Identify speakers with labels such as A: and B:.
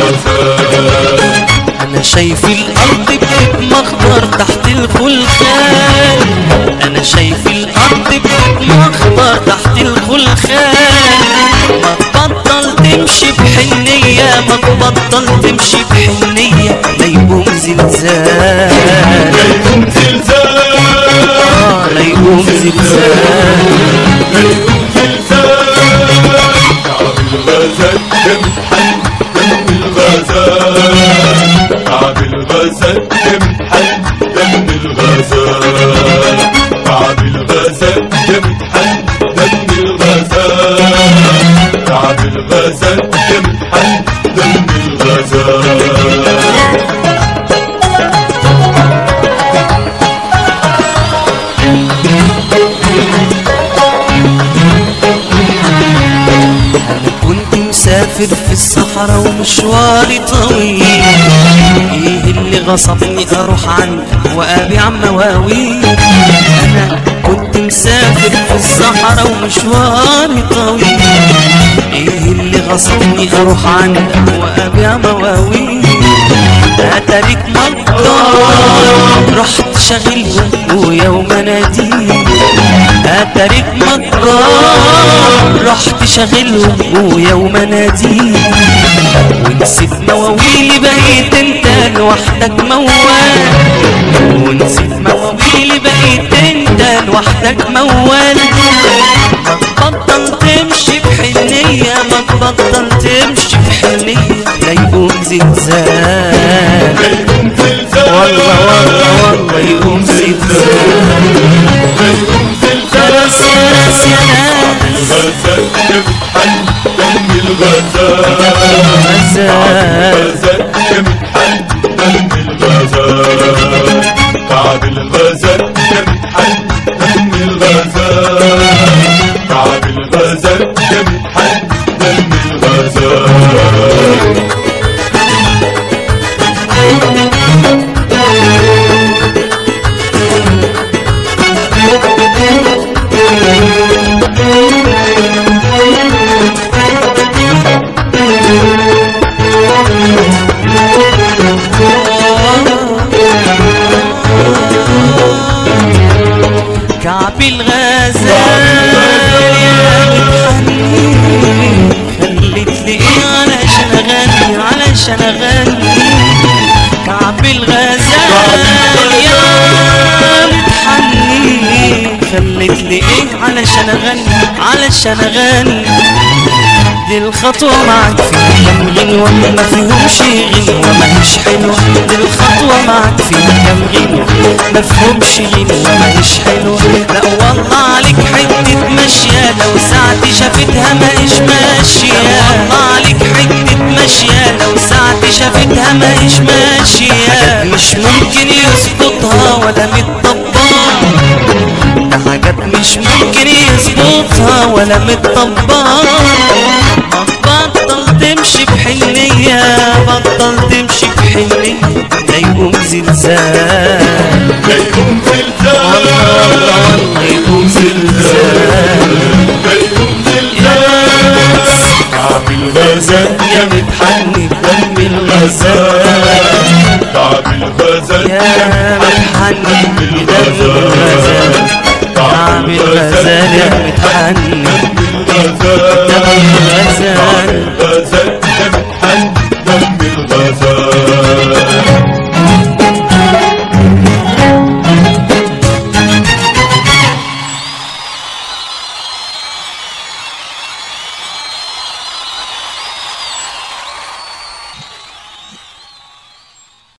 A: الغزال
B: انا شايف الارض بتتمخضر تحت الخلخال انا شايف الارض بتتمخضر تحت الخلخال ما تبطل تمشي بحنية ما تبطل تمشي بحنية لا يقوم زلزال
A: يقوم زلزال
B: آه لا يقوم زلزال
A: يقوم زلزال كعب الغزال دم حن دم الغزال كعب الغزال دم حن دم الغزال كعب الغزال دم حن دم الغزال كعب الغزال دم حن دم الغزال
B: أنا كنت مسافر في الصحراء ومشواري طويل إيه اللي غصبني أروح عنك وأبيع مواويل أنا كنت مسافر في الصحراء ومشواري طويل إيه اللي غصبني أروح عنك وأبيع مواويل أتاريك مقدار رحت شغلهم ويوم ناديل أتاريك مقدار رحت شغلهم ويوم ناديل ونسيت مواويلي بقيت انت لوحدك موال ونسيت مواويلي بقيت انت لوحدك موال ما تبطل تمشي بحنية ما تبطل تمشي بحنية لا يقوم زلزال
A: يقوم زلزال
B: والله والله والله يقوم زلزال
A: يقوم زلزال
B: ناس يا ناس يا ناس
A: الغزال دم حن دم الغزال
B: غزال
A: الغزال دم حن دم الغزال كعب الغزال دم حن دم الغزال كعب الغزال دم حن دم الغزال
B: كعب الغزال يا متحني خليت لي ايه علشان اغني علشان اغني كعب الغزال يا متحني خليت لي ايه علشان اغني علشان اغني دي الخطوة معك فيها كم غنوة ما فيهمش غنوة ماهيش حلوة دي الخطوة معك فيها كم غنوة ما فيهمش غنوة ماهيش حلوة لا والله عليك حتة ماشية لو ساعتي شافتها ماهيش ماشية والله عليك حتة ماشية لو ساعتي شافتها ماهيش ماشية مش ممكن يظبطها ولا متطبقة ده حاجات مش ممكن يظبطها ولا متطبقة بطل تمشي بحنية بطل تمشي بحنية لا يقوم زلزال
A: يقوم زلزال
B: والله يقوم زلزال
A: يقوم زلزال كعب الغزال
B: يا متحني دم الغزال
A: كعب الغزال
B: يا متحني دم الغزال تعب الغزال يا متحني دم الغزال